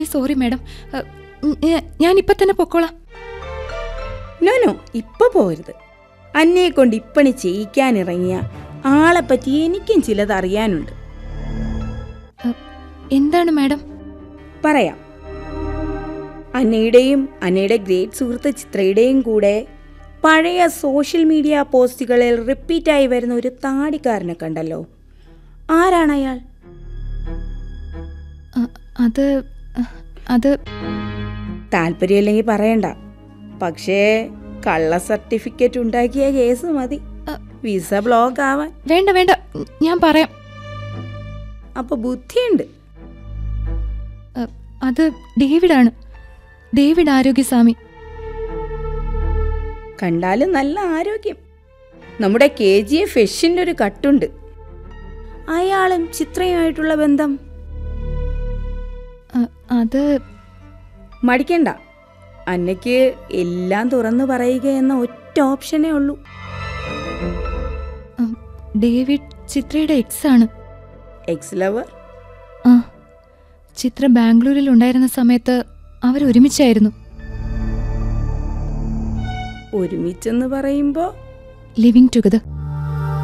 Sorry madam ഞാൻ ഇപ്പൊ തന്നെ പൊക്കോളാം നോ നോ ഇപ്പൊ പോരുത് അന്നയെ കൊണ്ട് ഇപ്പണി ചെയ്യിക്കാനിറങ്ങിയ ആളെപ്പറ്റി എനിക്കും ചിലത് അറിയാനുണ്ട് അ, എന്താണ് മാഡം പറയാം അന്നയുടെയും അന്നയുടെ ഗ്രേറ്റ് സുഹൃത്ത് ചിത്രയുടെയും കൂടെ പഴയ സോഷ്യൽ മീഡിയ പോസ്റ്റുകളിൽ റിപ്പീറ്റായി വരുന്ന ഒരു താടിക്കാരനെ കണ്ടല്ലോ ആരാണ് അയാൾ അ, അത് അ, അത് താല്പര്യമില്ലെങ്കിൽ പറയണ്ട പക്ഷേ കള്ള സർട്ടിഫിക്കറ്റ് ഉണ്ടാക്കിയ കേസ് മതി അ. വിസ ബ്ലോക്ക് ആവാൻ വേണ്ട വേണ്ട ഞാൻ പറയാം അപ്പൊ ബുദ്ധിയുണ്ട് അ, അത് ഡേവിഡാണ് ഡേവിഡ് ആരോഗ്യസ്വാമി കണ്ടാലും നല്ല ആരോഗ്യം നമ്മുടെ കെ ജി എഫ് ഫിഷിൻ്റെ ഒരു കട്ടുണ്ട് അയാളും ചിത്രയുമായിട്ടുള്ള ബന്ധം അ, അത് മടിക്കണ്ട അന്നയ്ക്ക് എല്ലാം തുറന്നു പറയുക എന്ന ഒറ്റ ഓപ്ഷനേ ഉള്ളൂ അ, ഡേവിഡ് ചിത്രയുടെ എക്സ് ആണ് എക്സ് ലവർ ആ ചിത്ര ബാംഗ്ലൂരിൽ ഉണ്ടായിരുന്ന സമയത്ത് അവർ ഒരുമിച്ചായിരുന്നു ഒരുമിച്ചെന്ന് പറയുമ്പോൾ ലിവിങ് ടുഗദർ